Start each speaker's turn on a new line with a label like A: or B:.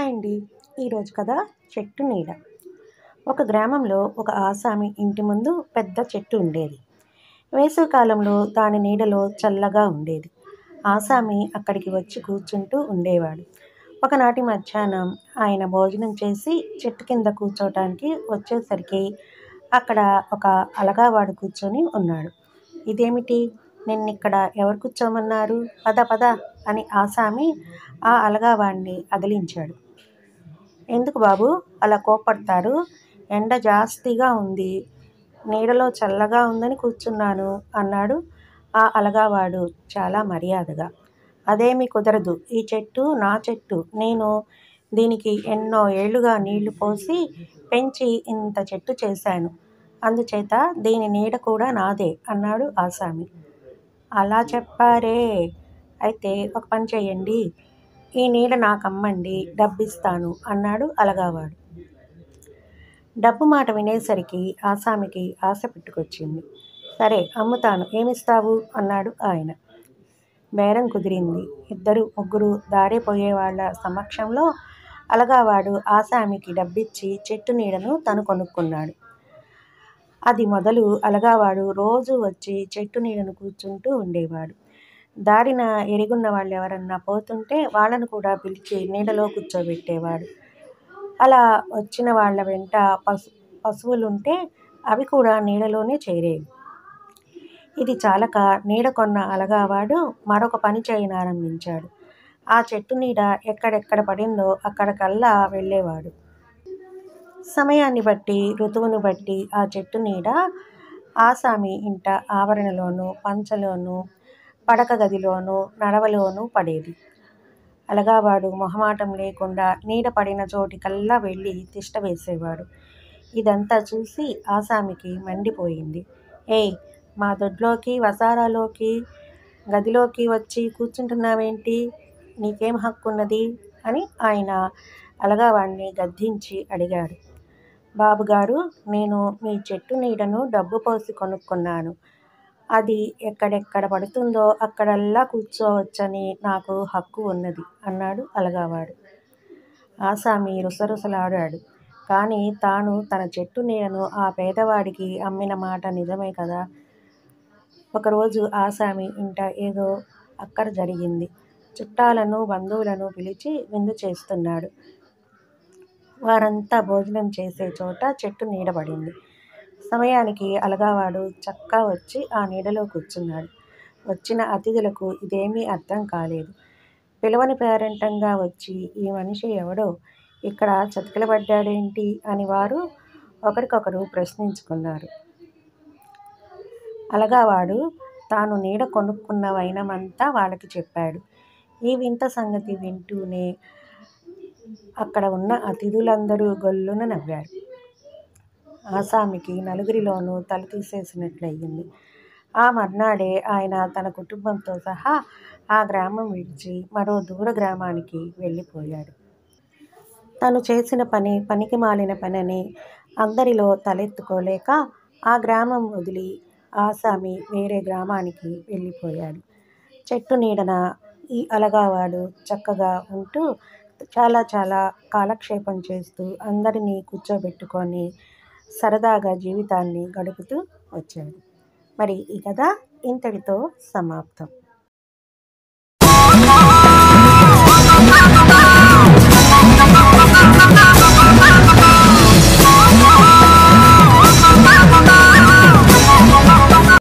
A: hi అండి ఈరోజు కథ చెట్టు నీడ ఒక గ్రామంలో ఒక ఆసామి ఇంటి ముందు పెద్ద చెట్టు ఉండేది వేసవికాలంలో దాని నీడలో చల్లగా ఉండేది ఆసామి అక్కడికి వచ్చి కూర్చుంటూ ఉండేవాడు ఒకనాటి మధ్యాహ్నం ఆయన భోజనం చేసి చెట్టు కింద కూర్చోవటానికి వచ్చేసరికి అక్కడ ఒక అలగావాడు కూర్చొని ఉన్నాడు ఇదేమిటి నిన్నిక్కడ ఎవరు కూర్చోమన్నారు పద పద అని ఆసామి ఆ అలగావాడిని అదిలించాడు ఎందుకు బాబు అలా కోపడతారు ఎండ జాస్తిగా ఉంది నీడలో చల్లగా ఉందని కూర్చున్నాను అన్నాడు ఆ అలగావాడు చాలా మర్యాదగా అదేమీ కుదరదు ఈ చెట్టు నా చెట్టు నేను దీనికి ఎన్నో ఏళ్లుగా నీళ్లు పోసి పెంచి ఇంత చెట్టు చేశాను అందుచేత దీని నీడ కూడా నాదే అన్నాడు ఆసామి అలా చెప్పారే అయితే ఒక పని చేయండి ఈ నీడ నాకు అమ్మండి డబ్బిస్తాను అన్నాడు అలగావాడు డబ్బు మాట వినేసరికి ఆసామికి ఆశ పెట్టుకొచ్చింది సరే అమ్ముతాను ఏమిస్తావు అన్నాడు ఆయన బేరం కుదిరింది ఇద్దరు ముగ్గురు దారే పోయే వాళ్ళ సమక్షంలో అలగావాడు ఆసామికి డబ్బిచ్చి చెట్టు నీడను తను కొనుక్కున్నాడు అది మొదలు అలగావాడు రోజు వచ్చి చెట్టు నీడను కూర్చుంటూ ఉండేవాడు దారిన ఎరుగున్న వాళ్ళు ఎవరన్నా పోతుంటే వాళ్ళను కూడా పిలిచి నీడలో కూర్చోబెట్టేవాడు అలా వచ్చిన వాళ్ళ వెంట పశు పశువులుంటే అవి కూడా నీడలోనే చేరేవి ఇది చాలక నీడ కొన్న అలగావాడు మరొక పని చేయనారంభించాడు ఆ చెట్టు నీడ ఎక్కడెక్కడ పడిందో అక్కడికల్లా వెళ్ళేవాడు సమయాన్ని బట్టి ఋతువును బట్టి ఆ చెట్టు నీడ ఆసామి ఇంట ఆవరణలోనూ పంచలోనూ పడక గదిలోనూ నడవలోనూ పడేది అలగావాడు మొహమాటం లేకుండా నీడ పడిన చోటికల్లా వెళ్ళి తిష్ట వేసేవాడు ఇదంతా చూసి ఆసామికి మండిపోయింది ఏయ్ మా దొడ్లోకి వసారాలోకి గదిలోకి వచ్చి కూర్చుంటున్నావేంటి నీకేం హక్కున్నది అని ఆయన అలగావాడిని గద్దించి అడిగాడు బాబుగారు నేను మీ చెట్టు నీడను డబ్బు పోసి కొనుక్కున్నాను అది ఎక్కడెక్కడ పడుతుందో అక్కడల్లా కూర్చోవచ్చని నాకు హక్కు ఉన్నది అన్నాడు అలగావాడు ఆసామి రుసరుసలాడాడు కానీ తాను తన చెట్టు నీడను ఆ పేదవాడికి అమ్మిన మాట నిజమే కదా ఒకరోజు ఆసామి ఇంట ఏదో అక్కర జరిగింది చుట్టాలను బంధువులను పిలిచి విందు చేస్తున్నాడు వారంతా భోజనం చేసే చోట చెట్టు నీడబడింది సమయానికి అలగావాడు చక్కా వచ్చి ఆ నీడలో కూర్చున్నాడు వచ్చిన అతిథులకు ఇదేమీ అర్థం కాలేదు పిలవని పేరంటంగా వచ్చి ఈ మనిషి ఎవడో ఇక్కడ చతికిలబడ్డాడేంటి అని వారు ఒకరికొకరు ప్రశ్నించుకున్నారు అలగావాడు తాను నీడ కొనుక్కున్న వైనమంతా వాళ్ళకి చెప్పాడు ఈ వింత సంగతి వింటూనే అక్కడ ఉన్న అతిథులందరూ గొల్లున నవ్వారు ఆసామికి నలుగురిలోనూ తల తీసేసినట్లయింది ఆ మర్నాడే ఆయన తన కుటుంబంతో సహా ఆ గ్రామం విడిచి మరో దూర గ్రామానికి వెళ్ళిపోయాడు తను చేసిన పని పనికి మాలిన పనని అందరిలో తలెత్తుకోలేక ఆ గ్రామం వదిలి ఆసామి వేరే గ్రామానికి వెళ్ళిపోయాడు చెట్టు నీడన ఈ అలగావాడు చక్కగా ఉంటూ చాలా చాలా కాలక్షేపం చేస్తూ అందరినీ కూర్చోబెట్టుకొని సరదాగా జీవితాన్ని గడుపుతూ వచ్చాడు మరి ఈ కథ ఇంతటితో సమాప్తం